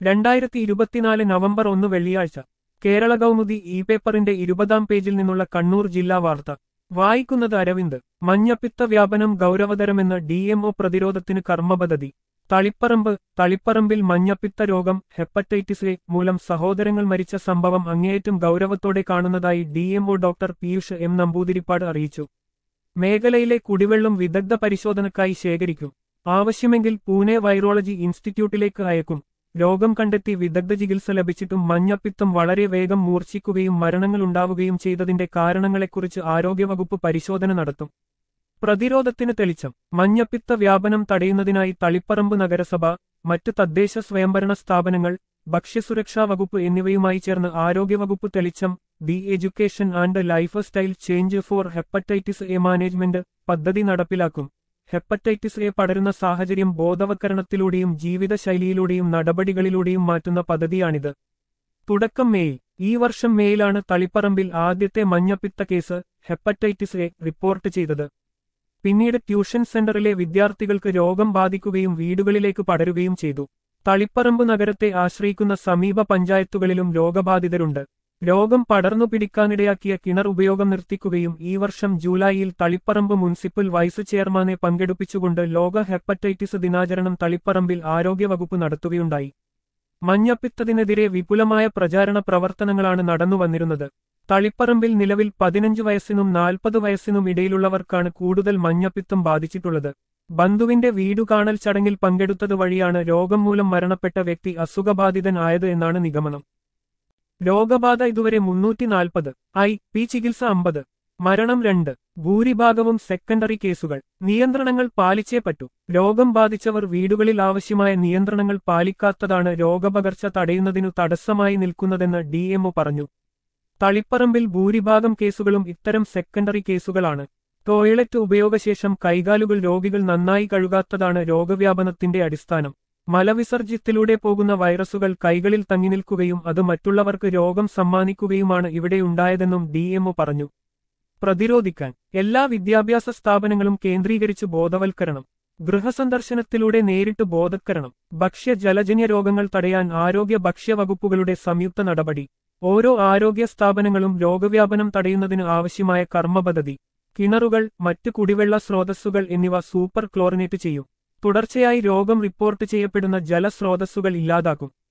രണ്ടായിരത്തി ഇരുപത്തിനാല് നവംബർ ഒന്ന് വെള്ളിയാഴ്ച കേരള കൗമുദി ഇ പേപ്പറിന്റെ ഇരുപതാം പേജിൽ നിന്നുള്ള കണ്ണൂർ ജില്ലാ വാർത്ത വായിക്കുന്നത് അരവിന്ദ് മഞ്ഞപ്പിത്ത വ്യാപനം ഗൗരവതരമെന്ന് ഡി എംഒ പ്രതിരോധത്തിന് കർമ്മപദ്ധതി തളിപ്പറമ്പ് തളിപ്പറമ്പിൽ മഞ്ഞപ്പിത്ത രോഗം ഹെപ്പറ്റൈറ്റിസ് എ മൂലം സഹോദരങ്ങൾ മരിച്ച സംഭവം അങ്ങേയറ്റം ഗൗരവത്തോടെ കാണുന്നതായി D M O doctor Piyush M Namboothiripad അറിയിച്ചു മേഖലയിലെ കുടിവെള്ളം വിദഗ്ധ പരിശോധനക്കായി ശേഖരിക്കും ആവശ്യമെങ്കിൽ പൂനെ വൈറോളജി ഇൻസ്റ്റിറ്റ്യൂട്ടിലേക്ക് അയക്കും രോഗം കണ്ടെത്തി വിദഗ്ധ ചികിത്സ ലഭിച്ചിട്ടും മഞ്ഞപ്പിത്തം വളരെ വേഗം മൂർച്ഛിക്കുകയും മരണങ്ങൾ ഉണ്ടാവുകയും ചെയ്തതിന്റെ കാരണങ്ങളെക്കുറിച്ച് ആരോഗ്യവകുപ്പ് പരിശോധന നടത്തും പ്രതിരോധത്തിന് തെളിച്ചം മഞ്ഞപ്പിത്ത വ്യാപനം തടയുന്നതിനായി തളിപ്പറമ്പ് നഗരസഭ മറ്റ് തദ്ദേശ സ്വയംഭരണ സ്ഥാപനങ്ങൾ ഭക്ഷ്യസുരക്ഷാ വകുപ്പ് എന്നിവയുമായി ചേർന്ന് ആരോഗ്യവകുപ്പ് തെളിച്ചം the education and lifestyle change for hepatitis A management പദ്ധതി നടപ്പിലാക്കും ഹെപ്പറ്റൈറ്റിസ് എ പടരുന്ന സാഹചര്യം ബോധവൽക്കരണത്തിലൂടെയും ജീവിതശൈലിയിലൂടെയും നടപടികളിലൂടെയും മാറ്റുന്ന പദ്ധതിയാണിത് തുടക്കം മേയിൽ ഈ വർഷം മേയിലാണ് തളിപ്പറമ്പിൽ ആദ്യത്തെ മഞ്ഞപ്പിത്ത കേസ് ഹെപ്പറ്റൈറ്റിസ് എ റിപ്പോർട്ട് ചെയ്തത് പിന്നീട് ട്യൂഷൻ സെന്ററിലെ വിദ്യാർത്ഥികൾക്ക് രോഗം ബാധിക്കുകയും വീടുകളിലേക്ക് പടരുകയും ചെയ്തു തളിപ്പറമ്പ് നഗരത്തെ ആശ്രയിക്കുന്ന സമീപ പഞ്ചായത്തുകളിലും രോഗബാധിതരുണ്ട് രോഗം പടർന്നു പിടിക്കാനിടയാക്കിയ കിണർ ഉപയോഗം നിർത്തിക്കുകയും ഈ വർഷം ജൂലൈയിൽ തളിപ്പറമ്പ് മുനിസിപ്പൽ വൈസ് ചെയർമാനെ പങ്കെടുപ്പിച്ചുകൊണ്ട് ലോക ഹെപ്പറ്റൈറ്റിസ് ദിനാചരണം തളിപ്പറമ്പിൽ ആരോഗ്യവകുപ്പ് നടത്തുകയുണ്ടായി മഞ്ഞപ്പിത്തത്തിനെതിരെ വിപുലമായ പ്രചാരണ പ്രവർത്തനങ്ങളാണ് നടന്നുവന്നിരുന്നത് തളിപ്പറമ്പിൽ നിലവിൽ പതിനഞ്ച് വയസ്സിനും നാൽപ്പത് വയസ്സിനും ഇടയിലുള്ളവർക്കാണ് കൂടുതൽ മഞ്ഞപ്പിത്തം ബാധിച്ചിട്ടുള്ളത് ബന്ധുവിന്റെ വീടു കാണൽ ചടങ്ങിൽ പങ്കെടുത്തത് വഴിയാണ് രോഗം മൂലം മരണപ്പെട്ട വ്യക്തി അസുഖബാധിതനായത് എന്നാണ് നിഗമനം രോഗബാധ ഇതുവരെ മുന്നൂറ്റി നാൽപ്പത് ഐ പി ചികിത്സ അമ്പത് മരണം രണ്ട് ഭൂരിഭാഗവും സെക്കൻഡറി കേസുകൾ നിയന്ത്രണങ്ങൾ പാലിച്ചേ പറ്റൂ രോഗം ബാധിച്ചവർ വീടുകളിൽ ആവശ്യമായ നിയന്ത്രണങ്ങൾ പാലിക്കാത്തതാണ് രോഗപകർച്ച തടയുന്നതിനു തടസ്സമായി നിൽക്കുന്നതെന്ന് ഡിഎംഒ പറഞ്ഞു തളിപ്പറമ്പിൽ ഭൂരിഭാഗം കേസുകളും ഇത്തരം സെക്കൻഡറി കേസുകളാണ് ടോയ്ലറ്റ് ഉപയോഗശേഷം കൈകാലുകൾ രോഗികൾ നന്നായി കഴുകാത്തതാണ് രോഗവ്യാപനത്തിന്റെ അടിസ്ഥാനം മലവിസർജ്യത്തിലൂടെ പോകുന്ന വൈറസുകൾ കൈകളിൽ തങ്ങിനിൽക്കുകയും അത് മറ്റുള്ളവർക്ക് രോഗം സമ്മാനിക്കുകയുമാണ് ഇവിടെ ഉണ്ടായതെന്നും ഡിഎംഒ പറഞ്ഞു പ്രതിരോധിക്കാൻ എല്ലാ വിദ്യാഭ്യാസ സ്ഥാപനങ്ങളും കേന്ദ്രീകരിച്ച് ബോധവൽക്കരണം ഗൃഹസന്ദർശനത്തിലൂടെ നേരിട്ട് ബോധവൽക്കരണം ഭക്ഷ്യ ജലജന്യ രോഗങ്ങൾ തടയാൻ ആരോഗ്യ ഭക്ഷ്യവകുപ്പുകളുടെ സംയുക്ത നടപടി ഓരോ ആരോഗ്യ സ്ഥാപനങ്ങളും രോഗവ്യാപനം തടയുന്നതിന് ആവശ്യമായ കർമ്മപദ്ധതി കിണറുകൾ മറ്റ് കുടിവെള്ള സ്രോതസ്സുകൾ എന്നിവ സൂപ്പർ ക്ലോറിനേറ്റ് ചെയ്യും തുടർച്ചയായി രോഗം റിപ്പോർട്ട് ചെയ്യപ്പെടുന്ന ജലസ്രോതസ്സുകൾ ഇല്ലാതാക്കും